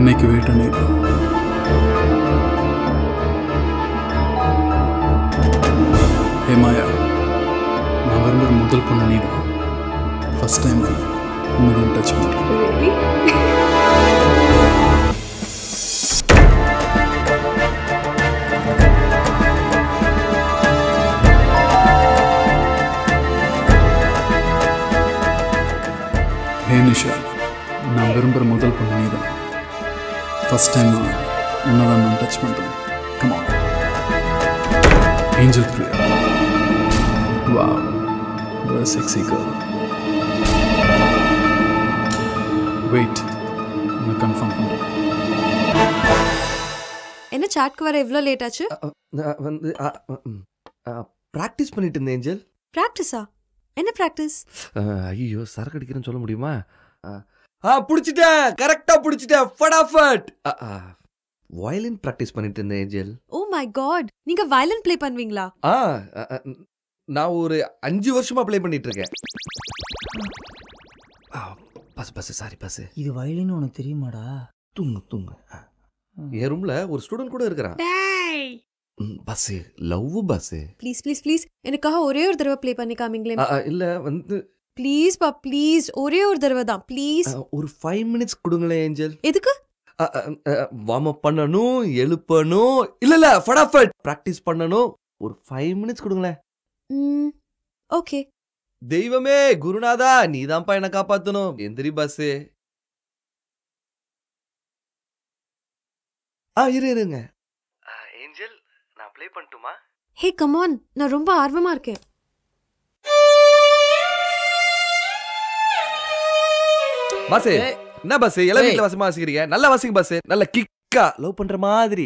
இன்னைக்கு வீட்டு நீதான் ஹே மாயா நான் விரும்புகிற முதல் பொண்ணு நீதான் ஃபர்ஸ்ட் டைம் உன்னதான் டச் பண்ணுறேன் ஹே நிஷா நான் விரும்புகிற முதல் பொண்ணு நீதான் ஃபர்ஸ்ட் டைம் உன்னதான் நான் டச் பண்ணுறேன் கமான் ஏஞ்சல் பிரியா வா செக்ஸி கேர்ள் வெயிட் நான் கன்ஃபார்ம் பண்ணுறேன் என்ன சாட்க்கு வர இவ்வளோ லேட் ஆச்சு நான் வந்து ப்ராக்டிஸ் பண்ணிட்டு இருந்தேன் ஏஞ்சல் ப்ராக்டிஸா என்ன ப்ராக்டிஸ் ஐயோ சரக்கு அடிக்கிறேன்னு சொல்ல முடியுமா ஆ, ஆ பிடிச்சிட்டேன் கரெக்டா பிடிச்சிட்டேன் ஃபடாஃபட் வயலின் ப்ராக்டிஸ் பண்ணிட்டு இருந்தேன் ஏஞ்சல் ஓ மை காட் நீங்க வயலன் ப்ளே பண்ணுவீங்களா ஆ அ, அ, நான் ஒரு அஞ்சு வருஷமா ப்ளே பண்ணிட்டு இருக்கேன் ஆ, பஸ் பஸ் சாரி பஸ் இது வயலின்னு உனக்கு தெரியுமாடா தூங்கு தூங்கு ஆ. என் ரூம்ல ஒரு ஸ்டூடெண்ட் கூட இருக்கிறான் bus love bus please please please எனக்காக ஒரே ஒரு தடவை ப்ளே பண்ணி காமிங்களே இல்ல வந்து ப்ளீஸ் பா ப்ளீஸ் ஒரே ஒரு தடவை தான் ப்ளீஸ் ஆ, ஒரு ஃபைவ் மினிட்ஸ் கொடுங்களேன் ஏஞ்சல் எதுக்கு வார்ம் அப் பண்ணணும் எழுப்பணும் இல்ல இல்ல ஃபடாஃபட் ப்ராக்டிஸ் பண்ணணும் ஒரு ஃபைவ் மினிட்ஸ் கொடுங்களேன் ம் ஓகே தெய்வமே குருநாதா நீதான்ப்பா என்ன காப்பாத்தணும் எந்திரி பஸ் ஆ இரு இருங்க ஏஞ்சல் நான் ப்ளே பண்ணட்டுமா ஹே கமான் நான் ரொம்ப ஆர்வமா இருக்கேன் பஸ் என்ன பஸ் எல்லாம் வீட்டுல வசமா வாசிக்கிறீங்க நல்லா வாசிங்க பஸ் நல்ல கிக்கா லவ் பண்ற மாதிரி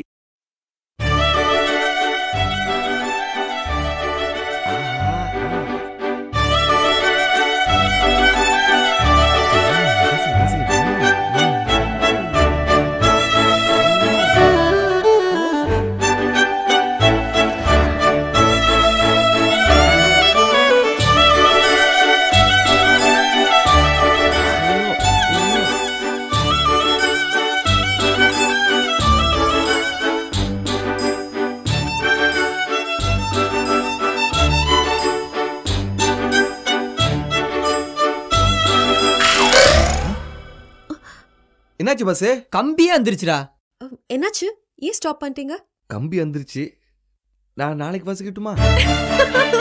என்னாச்சு பஸ் கம்பியே வந்துருச்சுடா அஹ், என்னாச்சு ஏன் ஸ்டாப் பண்ணிட்டீங்க கம்பி வந்துருச்சு நான் நாளைக்கு வாசிக்கட்டுமா